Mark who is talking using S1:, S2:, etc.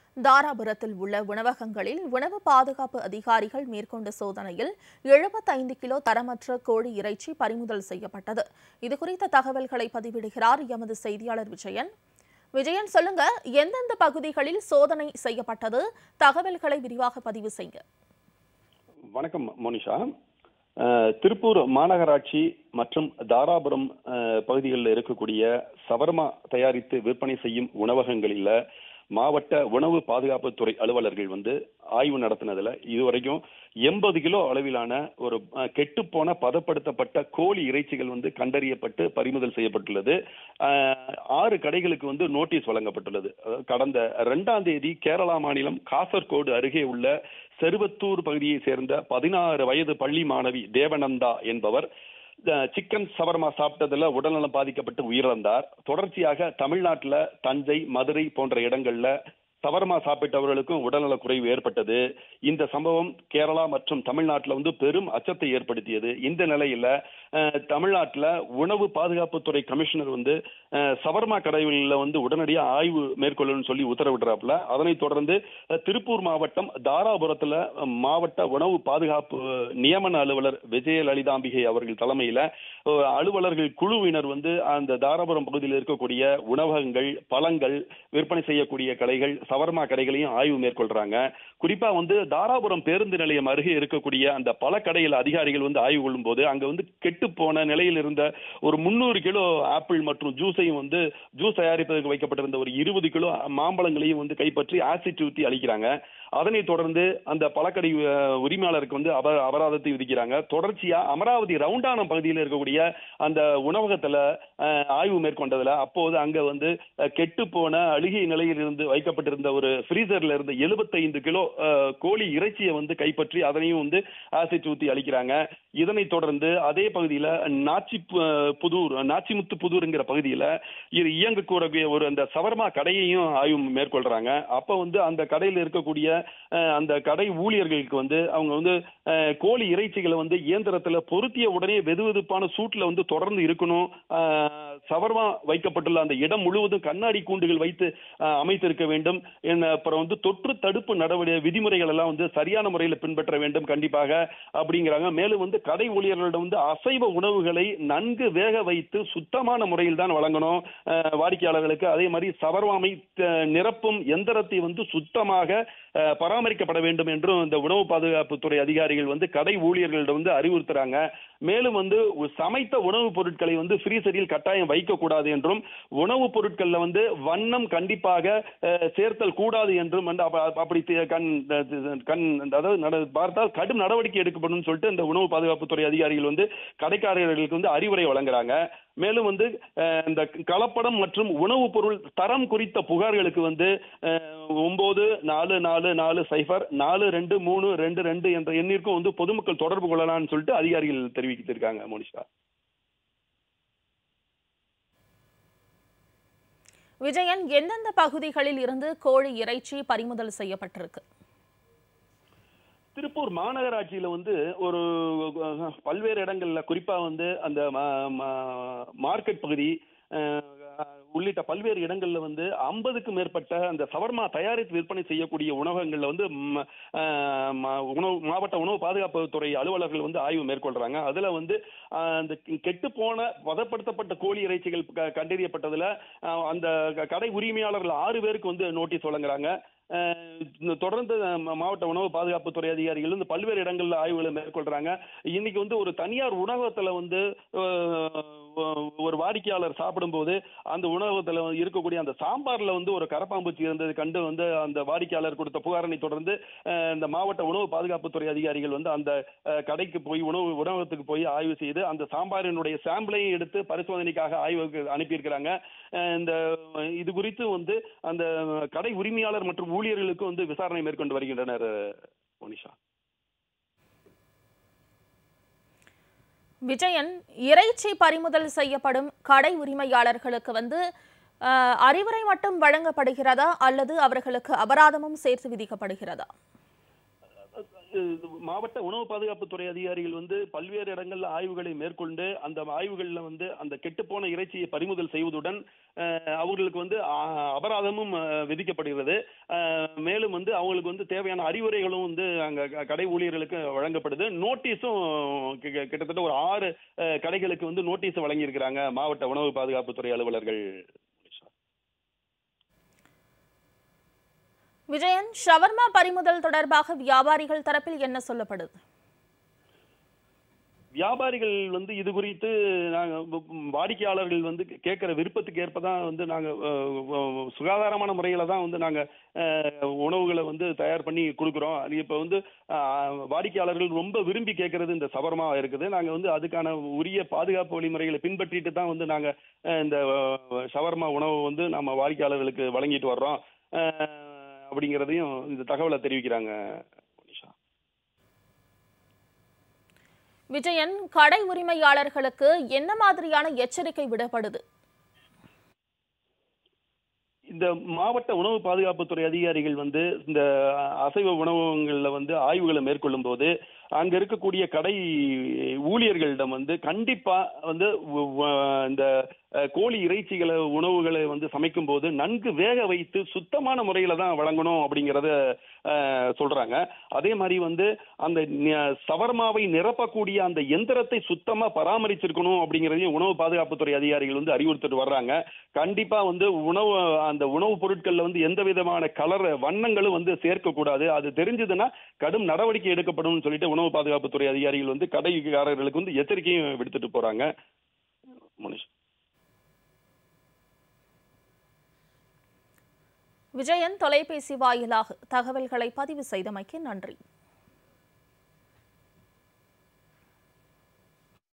S1: தாராபுரத்தில் உள்ள உணவகங்களில் உணவு பாதுகாப்பு அதிகாரிகள் மேற்கொண்ட சோதனையில் எழுபத்தைந்து கிலோ தரமற்ற கோழி இறைச்சி பறிமுதல் செய்யப்பட்டது இதுகுறித்த தகவல்களை பதிவிடுகிறார் எமது செய்தியாளர் விஜயன் விஜயன் சொல்லுங்க எந்தெந்த பகுதிகளில் சோதனை செய்யப்பட்டது தகவல்களை விரிவாக பதிவு செய்யுங்க
S2: வணக்கம் மோனிஷா அஹ், திருப்பூர் மாநகராட்சி மற்றும் தாராபுரம் அஹ், பகுதிகளில் இருக்கக்கூடிய சவர்மா தயாரித்து விற்பனை செய்யும் உணவகங்களில் மாவட்ட உணவு பாதுகாப்புத்துறை அலுவலர்கள் வந்து ஆய்வு நடத்தினதுல இதுவரைக்கும் எண்பது கிலோ அளவிலான ஒரு அஹ், கெட்டுப்போன பதப்படுத்தப்பட்ட கோழி இறைச்சிகள் வந்து கண்டறியப்பட்டு பறிமுதல் செய்யப்பட்டுள்ளது அஹ், ஆறு கடைகளுக்கு வந்து நோட்டீஸ் வழங்கப்பட்டுள்ளது அதாவது கடந்த ரெண்டாம் தேதி கேரளா மாநிலம் காசர்கோடு அருகே உள்ள செருவத்தூர் பகுதியை சேர்ந்த பதினாறு வயது பள்ளி மாணவி தேவநந்தா என்பவர் அஹ், சிக்கன் சவர்மா சாப்பிட்டதுல உடல்நலம் பாதிக்கப்பட்டு உயிரிழந்தார் தொடர்ச்சியாக தமிழ்நாட்டுல தஞ்சை மதுரை போன்ற இடங்கள்ல சவர்மா சாப்பிட்டவர்களுக்கும் உடல்நலக் குறைவு ஏற்பட்டது இந்த சம்பவம் கேரளா மற்றும் தமிழ்நாட்டுல வந்து பெரும் அச்சத்தை ஏற்படுத்தியது இந்த நிலையில அஹ், தமிழ்நாட்டுல உணவு பாதுகாப்புத்துறை கமிஷனர் வந்து அஹ், சவர்மா கடைகளில் வந்து உடனடியாக ஆய்வு மேற்கொள்ளணும்னு சொல்லி உத்தரவிடுறாப்புல அதனைத் தொடர்ந்து அஹ், திருப்பூர் மாவட்டம் தாராபுரத்துல அஹ், மாவட்ட உணவு பாதுகாப்பு நியமன அலுவலர் விஜய லலிதாம்பிகை அவர்கள் தலைமையில அஹ், அலுவலர்கள் குழுவினர் வந்து அந்த தாராபுரம் பகுதியில் இருக்கக்கூடிய உணவகங்கள் பழங்கள் விற்பனை செய்யக்கூடிய கடைகள் சவர்மா கடைகளையும் ஆய்வு மேற்கொள்றாங்க குறிப்பா வந்து தாராபுரம் பேருந்து நிலையம் அருகே இருக்கக்கூடிய அந்த பல கடையில் அதிகாரிகள் வந்து ஆய்வு கொள்ளும் போது அங்க வந்து கெட்டு போன நிலையில் இருந்த ஒரு முந்நூறு கிலோ ஆப்பிள் மற்றும் ஜூஸையும் வந்து ஜூஸ் தயாரிப்பதற்கு வைக்கப்பட்டிருந்த ஒரு இருபது கிலோ மாம்பழங்களையும் வந்து கைப்பற்றி ஆசிட் ஊத்தி அளிக்கிறாங்க அதனைத் தொடர்ந்து அந்த பழக்கடை அஹ், உரிமையாளருக்கு வந்து அப அபராதத்தை விதிக்கிறாங்க தொடர்ச்சியா அமராவதி ரவுண்டானம் பகுதியில் இருக்கக்கூடிய அந்த உணவகத்துல அஹ், ஆய்வு மேற்கொண்டதுல அப்போது அங்க வந்து அஹ், கெட்டு போன அழுகிய நிலையில் இருந்து வைக்கப்பட்டிருந்த ஒரு ஃப்ரீசர்ல இருந்த 75 கிலோ அஹ், கோழி இறைச்சியை வந்து கைப்பற்றி அதனையும் வந்து ஆசிட் ஊத்தி அளிக்கிறாங்க இதனைத் தொடர்ந்து அதே பகுதியில நாச்சி பு- புதூர் நாச்சிமுத்து புதூர்ங்கிற பகுதியில இது இயங்கக்கூடிய ஒரு அந்த சவர்மா கடையையும் ஆய்வு மேற்கொள்றாங்க அப்ப வந்து அந்த கடையில் இருக்கக்கூடிய அஹ், அந்த கடை ஊழியர்களுக்கு வந்து அவங்க வந்து அஹ், கோழி இறைச்சிகளை வந்து இயந்திரத்துல பொருத்திய உடனே வெதுவெதுப்பான சூட்ல வந்து தொடர்ந்து இருக்கணும் அஹ், சவர்மா வைக்கப்பட்டுள்ள அந்த இடம் முழுவதும் கண்ணாடி கூண்டுகள் வைத்து அஹ், அமைத்திருக்க வேண்டும் என்ன அப்புறம் வந்து தொற்று தடுப்பு நடவடிக்கை விதிமுறைகள் எல்லாம் வந்து சரியான முறையில் பின்பற்ற வேண்டும் கண்டிப்பாக அப்படிங்கிறாங்க மேலும் வந்து கடை ஊழியர்களிடம் வந்து அசைவ உணவுகளை நன்கு வேக வைத்து சுத்தமான முறையில் தான் வழங்கணும் அஹ், வாடிக்கையாளர்களுக்கு அதே மாதிரி சவர்வாமை அஹ், நிரப்பும் எந்திரத்தை வந்து சுத்தமாக அஹ், பராமரிக்கப்பட வேண்டும் என்றும் இந்த உணவு பாதுகாப்புத்துறை அதிகாரிகள் வந்து கடை ஊழியர்களிடம் வந்து அறிவுறுத்துறாங்க மேலும் வந்து உ- சமைத்த உணவுப் பொருட்களை வந்து ஃப்ரீசரில் கட்டாயம் வைக்கக்கூடாது என்றும் உணவுப் பொருட்கள்ல வந்து வண்ணம் கண்டிப்பாக அஹ், சேர்த்தல் கூடாது என்றும் வந்து அப்ப- அப்ப- அப்படி தி- கண் அஹ், கண் அதாவது நட- பார்த்தால் கடும் நடவடிக்கை எடுக்கப்படும் சொல்லிட்டு இந்த உணவு பாதுகாப்புத்துறை அதிகாரிகள் வந்து கடைக்காரர்களுக்கு வந்து அறிவுரை வழங்குறாங்க மேலும் வந்து அஹ், இந்த கலப்படம் மற்றும் உணவுப் பொருள் தரம் குறித்த புகார்களுக்கு வந்து ஒன்பது நாலு நாலு நாலு சைஃபர் நாலு ரெண்டு மூணு ரெண்டு ரெண்டு என்ற எண்ணிற்கும் வந்து பொதுமக்கள் தொடர்பு கொள்ளலாம்னு சொல்லிட்டு அதிகாரிகள் தெரிவித்திருக்காங்க மோனிஷா
S1: விஜயன் எந்தெந்த பகுதிகளில் இருந்து கோழி இறைச்சி பறிமுதல் செய்யப்பட்டிருக்கு
S2: திருப்பூர் மாநகராட்சியில வந்து ஒரு அஹ், பல்வேறு இடங்கள்ல குறிப்பா வந்து அந்த ம- ம- மார்க்கெட் பகுதி அஹ், உள்ளிட்ட பல்வேறு இடங்கள்ல வந்து ஐம்பதுக்கும் மேற்பட்ட அந்த சவர்மா தயாரித்து விற்பனை செய்யக்கூடிய உணவகங்கள்ல வந்து ம- அஹ், ம- உணவு மாவட்ட உணவு பாதுகாப்புத்துறை அலுவலர்கள் வந்து ஆய்வு மேற்கொள்றாங்க அதுல வந்து அஹ், அந்த கெட்டு போன பதப்படுத்தப்பட்ட கோழி இறைச்சிகள் க- கண்டறியப்பட்டதுல அஹ், அந்த க- கடை உரிமையாளர்கள் ஆறு பேருக்கு வந்து நோட்டீஸ் வழங்குறாங்க அஹ், இந்த தொடர்ந்து ம- மாவட்ட உணவு பாதுகாப்புத்துறை அதிகாரிகள் வந்து பல்வேறு இடங்கள்ல ஆய்வுகளை மேற்கொள்றாங்க இன்னைக்கு வந்து ஒரு தனியார் உணவகத்துல வந்து அஹ், ஒரு வாடிக்கையாளர் சாப்பிடும்போது அந்த உணவகத்துல இருக்கக்கூடிய அந்த சாம்பார்ல வந்து ஒரு கரப்பாம்பூச்சி இருந்தது கண்டு வந்து அந்த வாடிக்கையாளர் கொடுத்த புகாரனை தொடர்ந்து அஹ், இந்த மாவட்ட உணவு பாதுகாப்புத்துறை அதிகாரிகள் வந்து அந்த அஹ், கடைக்கு போய் உணவு உணவகத்துக்கு போய் ஆய்வு செய்து அந்த சாம்பாரினுடைய சாம்பிளையும் எடுத்து பரிசோதனைக்காக ஆய்வுக்கு அனுப்பியிருக்கிறாங்க அஹ், இந்த இது குறித்து வந்து அந்த கடை உரிமையாளர் மற்றும் ஊழியர்களுக்கு வந்து விசாரணை மேற்கொண்டு வருகின்றனர் மோனிஷா
S1: விஜயன் இறைச்சி பறிமுதல் செய்யப்படும் கடை உரிமையாளர்களுக்கு வந்து அஹ், அறிவுரை மட்டும் வழங்கப்படுகிறதா அல்லது அவர்களுக்கு அபராதமும் சேர்த்து விதிக்கப்படுகிறதா
S2: அஹ், மாவட்ட உணவு பாதுகாப்புத்துறை அதிகாரிகள் வந்து பல்வேறு இடங்கள்ல ஆய்வுகளை மேற்கொண்டு அந்த ஆய்வுகள்ல வந்து அந்த கெட்டுப்போன இறைச்சியை பறிமுதல் செய்வதுடன் அஹ், அவர்களுக்கு வந்து அ- அபராதமும் அஹ், விதிக்கப்படுகிறது அஹ், மேலும் வந்து அவங்களுக்கு வந்து தேவையான அறிவுரைகளும் வந்து அங்க க- கடை ஊழியர்களுக்கு வழங்கப்படுது நோட்டீஸும் கி- கி- கிட்டத்தட்ட ஒரு ஆறு அஹ், கடைகளுக்கு வந்து நோட்டீஸ் வழங்கியிருக்கிறாங்க மாவட்ட உணவு பாதுகாப்புத்துறை அலுவலர்கள்
S1: விஜயன் ஷவர்மா பறிமுதல் தொடர்பாக வியாபாரிகள் தரப்பில் என்ன சொல்லப்படுது
S2: வியாபாரிகள் வந்து இது குறித்து நாங்க வ- வாடிக்கையாளர்கள் வந்து கேட்கிற விருப்பத்துக்கு ஏற்ப தான் வந்து நாங்க அஹ், அஹ், சுகாதாரமான முறையில தான் வந்து நாங்க அஹ், உணவுகளை வந்து தயார் பண்ணி கொடுக்குறோம் அது இப்ப வந்து அஹ், வாடிக்கையாளர்கள் ரொம்ப விரும்பி கேட்கறது இந்த சவர்மா இருக்குது நாங்க வந்து அதுக்கான உரிய பாதுகாப்பு வழிமுறைகளை பின்பற்றிட்டு தான் வந்து நாங்க அஹ், இந்த அஹ், ஷவர்மா உணவு வந்து நம்ம வாடிக்கையாளர்களுக்கு வழங்கிட்டு வர்றோம் அஹ், அப்படிங்கிறதையும் இந்த தகவலை தெரிவிக்கிறாங்க மோனிஷா
S1: விஜயன் கடை உரிமையாளர்களுக்கு என்ன மாதிரியான எச்சரிக்கை விடப்படுது
S2: இந்த மாவட்ட உணவு பாதுகாப்புத்துறை அதிகாரிகள் வந்து இந்த அசைவ உணவகங்கள்ல வந்து ஆய்வுகளை மேற்கொள்ளும் போது அங்க இருக்கக்கூடிய கடை ஊழியர்களிடம் வந்து கண்டிப்பா வந்து வ- வ- இந்த அஹ், கோழி இறைச்சிகளை உணவுகளை வந்து சமைக்கும் போது நன்கு வேக வைத்து சுத்தமான முறையில தான் வழங்கணும் அப்படிங்கறத அஹ், சொல்றாங்க அதே மாதிரி வந்து அந்த ந- சவர்மாவை நிரப்பக்கூடிய அந்த எந்திரத்தை சுத்தமா பராமரிச்சிருக்கணும் அப்படிங்கறதையும் உணவு பாதுகாப்புத்துறை அதிகாரிகள் வந்து அறிவுறுத்திட்டு வர்றாங்க கண்டிப்பா வந்து உணவு அந்த உணவுப் பொருட்கள்ல வந்து எந்த விதமான கலர் வண்ணங்களும் வந்து சேர்க்க கூடாது அது தெரிஞ்சதுன்னா கடும் நடவடிக்கை எடுக்கப்படும் சொல்லிட்டு உணவு பாதுகாப்புத்துறை அதிகாரிகள் வந்து கடைக்காரர்களுக்கு வந்து எச்சரிக்கையும் விடுத்துட்டு போறாங்க மனுஷ்
S1: விஜயன் தொலைபேசி வாயிலாக தகவல்களை பதிவு செய்தமைக்கு நன்றி